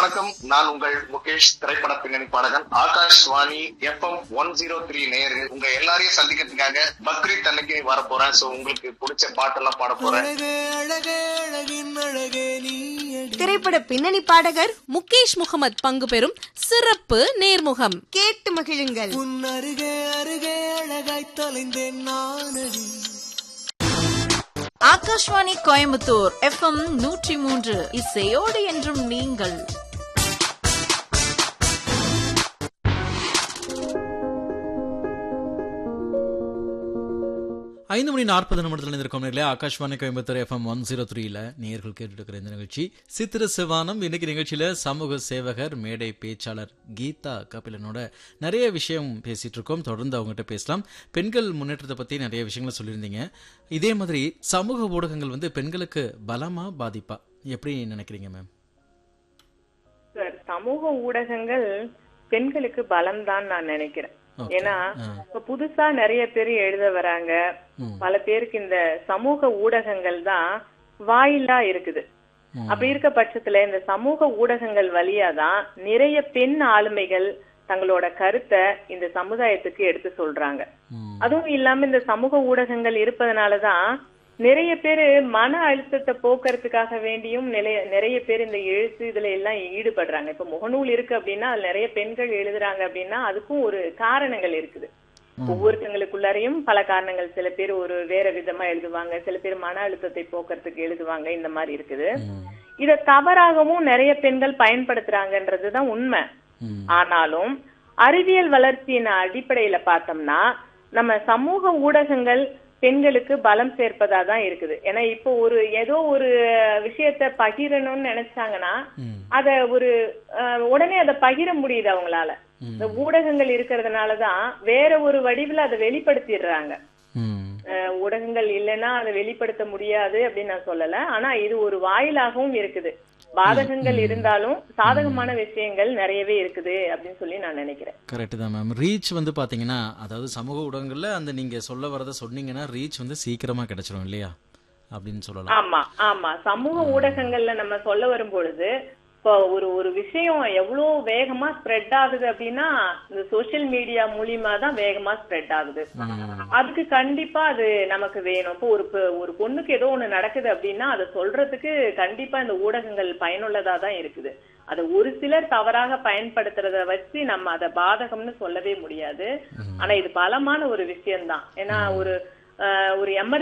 வணக்கம் நான் உங்கள் முகேஷ் திரைப்பட பின்னணி பாடகன் Akashvani FM one zero three நேரு உங்க எல்லாரையும் சந்திக்கிறதுக்காக பக்ரீத் அன்னைக்கு வர போறேன் சோ உங்களுக்கு பிடிச்ச பாட்டெல்லாம் பாட போறேன் அழகே அழகே அழகின் அழகே நீ அடி திரைப்பட பின்னணி பாடகர் முகேஷ் முகமது பங்கு பெறும் சிறப்பு நேர்முகம் கேட்டு மகிழுங்கள் உன் அருகே அருகே அழகாய் தொலைந்தேன் நானடி ஆகாஷ்வாணி கோயம்புத்தூர் எஃப்எம் நூற்றி மூன்று இசையோடு என்றும் நீங்கள் ஐந்து மணி நாற்பது நிமிடத்தில் இருந்திருக்கோம் நேர்களே Akashvani Coimbatore FM one zero த்ரீல நேர்கள் கேட்டுட்டு இருக்கிற இந்த நிகழ்ச்சி சித்திர சிவானம் இன்னைக்கு நிகழ்ச்சியில சமூக சேவகர் மேடை பேச்சாளர் கீதா கபிலனோட நிறைய விஷயம் பேசிட்டு இருக்கோம் தொடர்ந்து அவங்ககிட்ட பேசலாம் பெண்கள் முன்னேற்றத்தை பத்தி நிறைய விஷயங்களை சொல்லியிருந்தீங்க இதே மாதிரி சமூக ஊடகங்கள் வந்து பெண்களுக்கு பலமா பாதிப்பா எப்படி நினைக்கிறீங்க மேம் சார் சமூக ஊடகங்கள் பெண்களுக்கு பலம் தான் நான் நினைக்கிறேன் Okay. ஏன்னா ஆ. இப்ப புதுசா நிறைய பேர் எழுத வராங்க ம். பல பேருக்கு இந்த சமூக ஊடகங்கள் தான் வாயிலா இருக்குது ம். அப்படி இருக்க பட்சத்துல இந்த சமூக ஊடகங்கள் வழியா தான் நிறைய பெண் ஆளுமைகள் தங்களோட கருத்தை இந்த சமுதாயத்துக்கு எடுத்து சொல்றாங்க ம். அதுவும் இல்லாம இந்த சமூக ஊடகங்கள் இருப்பதனாலதான் நிறைய பேர் மன அழுத்தத்தை போக்குறதுக்காக வேண்டியும் நிறைய நிறைய பேர் இந்த எழுத்து இதுல எல்லாம் ஈடுபடுறாங்க இப்ப முகநூல் இருக்கு அப்படின்னா அதுல நிறைய பெண்கள் எழுதுறாங்க அப்படின்னா அதுக்கும் ஒரு காரணங்கள் இருக்குது ஒவ்வொருத்தங்களுக்குள்ளாரையும் பல காரணங்கள் சில பேர் ஒரு வேற விதமா எழுதுவாங்க சில பேர் மன அழுத்தத்தை போக்குறதுக்கு எழுதுவாங்க இந்த மாதிரி இருக்குது ம். இத தவறாகவும் நிறைய பெண்கள் பயன்படுத்துறாங்கன்றதுதான் உண்மை ம். ஆனாலும் அறிவியல் வளர்ச்சியின் அடிப்படையில பார்த்தோம்னா நம்ம சமூக ஊடகங்கள் பெண்களுக்கு பலம் சேர்ப்பதா தான் இருக்குது ஏன்னா இப்போ ஒரு ஏதோ ஒரு விஷயத்த பகிரணும்னு நினைச்சாங்கன்னா ம். அத ஒரு அஹ், உடனே அதை பகிர முடியுது அவங்களால ம். இந்த ஊடகங்கள் இருக்கிறதுனாலதான் வேற ஒரு வடிவுல அதை வெளிப்படுத்திடுறாங்க ம். அஹ், ஊடகங்கள் இல்லைன்னா அதை வெளிப்படுத்த முடியாது அப்படின்னு நான் சொல்லல ஆனா இது ஒரு வாயிலாகவும் இருக்குது பாதகங்கள் இருந்தாலும் சாதகமான விஷயங்கள் நிறையவே இருக்குது அப்படின்னு சொல்லி நான் நினைக்கிறேன் கரெக்ட் தான் மேம் ரீச் வந்து பாத்தீங்கன்னா அதாவது சமூக ஊடகங்கள்ல அந்த நீங்க சொல்ல வரத சொன்னீங்கன்னா ரீச் வந்து சீக்கிரமா கிடைச்சிரும் இல்லையா அப்படின்னு சொல்லலாம் ஆமா ஆமா சமூக ஊடகங்கள்ல நம்ம சொல்ல வரும் பொழுது இப்போ ஒரு ஒரு விஷயம் எவ்வளவு வேகமா ஸ்ப்ரெட் ஆகுது அப்படின்னா இந்த சோஷியல் மீடியா மூலியமா தான் வேகமா ஸ்ப்ரெட் ஆகுது ம். அதுக்கு கண்டிப்பா அது நமக்கு வேணும் இப்போ ஒரு பெ- ஒரு பொண்ணுக்கு ஏதோ ஒண்ணு நடக்குது அப்படின்னா அதை சொல்றதுக்கு கண்டிப்பா இந்த ஊடகங்கள் பயனுள்ளதா தான் இருக்குது அதை ஒரு சிலர் தவறாக பயன்படுத்துறத வச்சு நம்ம அதை பாதகம்னு சொல்லவே முடியாது ஆனா இது பலமான ஒரு விஷயம்தான் ஏன்னா ஒரு அஹ், ஒரு எமர்ஜென்சி